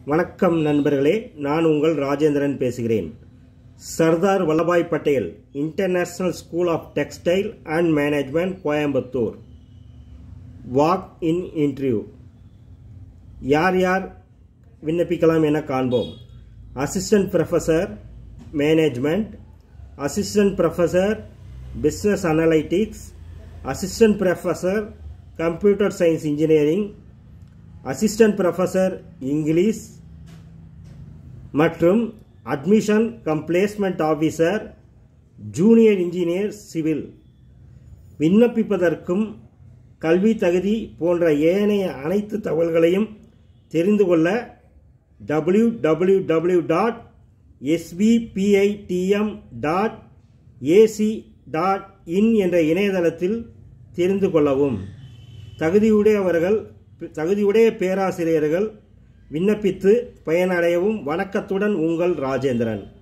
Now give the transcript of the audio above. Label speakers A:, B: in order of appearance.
A: வணக்கம் நண்பர்களே நான் உங்கள் ராஜேந்திரன் பேசுகிறேன் Sardar Vallabhbhai Patel international school of textile and management Coimbatore walk in interview யார் யார் விண்ணப்பிக்கலாம் என காண்போம் assistant professor management assistant professor business analytics assistant professor computer science engineering assistant professor English மற்றும் admission cum placement officer junior engineer civil விண்ணப்பிப்பதற்கும் கல்வி தகுதி போன்ற ஏனைய அனைத்து தகவல்களையும் தெரிந்து கொள்ள W W W dot SBPITM dot AC dot in என்ற இணையதளத்தில் தெரிந்து கொள்ளவும் தகுதியுடையவர்கள் தகுதியுடைய பேராசிரியர்கள் விண்ணப்பித்து பயனடையவும் வணக்கத்துடன் உங்கள் ராஜேந்திரன்